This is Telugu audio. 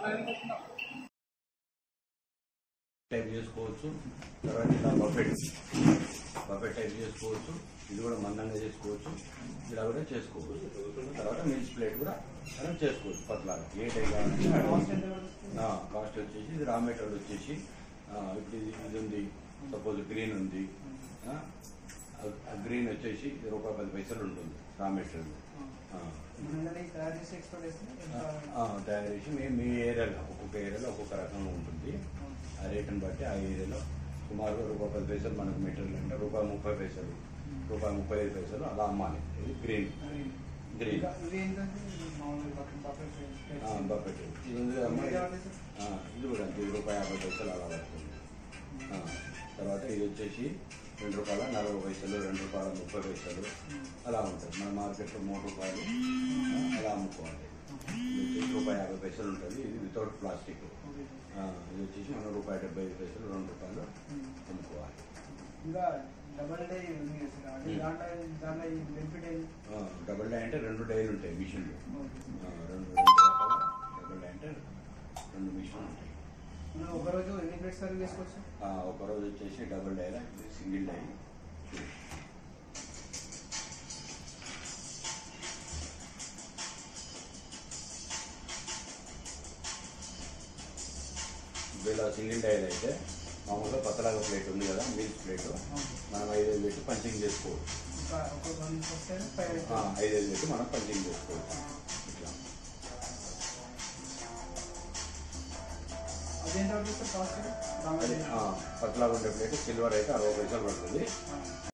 టైప్ చేసుకోవచ్చు తర్వాత ఇలా బఫెట్ బఫెట్ టైప్ చేసుకోవచ్చు ఇది కూడా మందంగా చేసుకోవచ్చు ఇలా కూడా చేసుకోవచ్చు తర్వాత మిల్స్ ప్లేట్ కూడా మనం చేసుకోవచ్చు పట్లాగా ఏ టైప్ కావాలంటే ఆ, కాస్ట్ వచ్చేసి ఇది రా మెటీరియల్ వచ్చేసి ఆ, ఇప్పుడు ఇది ఇది ఉంది సపోజ్ గ్రీన్ ఉంది ఆ, ఆ గ్రీన్ వచ్చేసి ఇది రూపాయి పది పైసలు ఉంటుంది రా మెటీరియల్ ఆ. తయారు చేసి ఎక్స్పోర్ట్ చేస్తే ఆ, తయారు చేసి మీ మీ ఏరియాలో ఒక్కొక్క ఏరియాలో ఒక్కొక్క రకంగా ఉంటుంది ఆ రేటుని బట్టి ఆ ఏరియాలో సుమారుగా రూపాయి పది పైసలు మనకు మెటీరియల్ అంటే రూపాయి ముప్పై పైసలు రూపాయి ముప్పై ఐదు పైసలు అలా అమ్మాలి ఇది గ్రీన్ గ్రీన్ ఇది ఏంటంటే మామూలుగా బఫెట్ బఫెట్ ఇది ఉంది కదా అమ్మాయి ఆ, ఇది కూడా అంతే ఇది రూపాయి యాభై పైసలు అలా పడుతుంది ఆ, తర్వాత ఇది వచ్చేసి రెండు రూపాయల నలభై పైసలు రెండు రూపాయల ముప్పై పైసలు అలా ఉంటుంది మన మార్కెట్లో మూడు రూపాయలు ఆ, అలా అమ్ముకోవాలి ఇది వచ్చేసి రూపాయి యాభై పైసలు ఉంటుంది ఇది వితౌట్ ప్లాస్టిక్ ఆ, ఇది వచ్చేసి మనం రూపాయి డెబ్బై ఐదు పైసలు రెండు రూపాయలు అమ్ముకోవాలి ఇంకా డబల్ డై ఉంది కదా సార్. అంటే దాంట్లో దాంట్లో ఈ బెనిఫిట్ ఏంటి ఆ, డబుల్ డై అంటే రెండు డైలు ఉంటాయి మిషన్లు ఓకే. ఆ, రెండు రెండు రకాల డబుల్ డై అంటే రెండు మిషన్లు ఉంటాయి మనం ఒక రోజు ఎన్ని ప్లేట్స్ సర్వ్ చేసుకోవచ్చు ఆ, ఒక రోజు వచ్చేసి డబుల్ డైలా ఇది సింగిల్ డై ఇప్పుడు ఇలా సింగిల్ డైల్ అయితే మామూలుగా పతలాగా ప్లేట్ ఉంది కదా మిల్క్ ప్లేట్ మనం ఐదైదు పెట్టి పంచింగ్ చేసుకోవచ్చు ఒక ఒక వన్ పర్సెంట్ ఫైవ్ ఆ, ఐదైదు పెట్టి మనం పంచింగ్ చేసుకోవచ్చు ఇట్లా అదేంటి అవుతుంది సార్ కాస్ట్ అది ఆ, పతలాగా ఉండే ప్లేట్ సిల్వర్ అయితే అరవై పైసలు పడుతుంది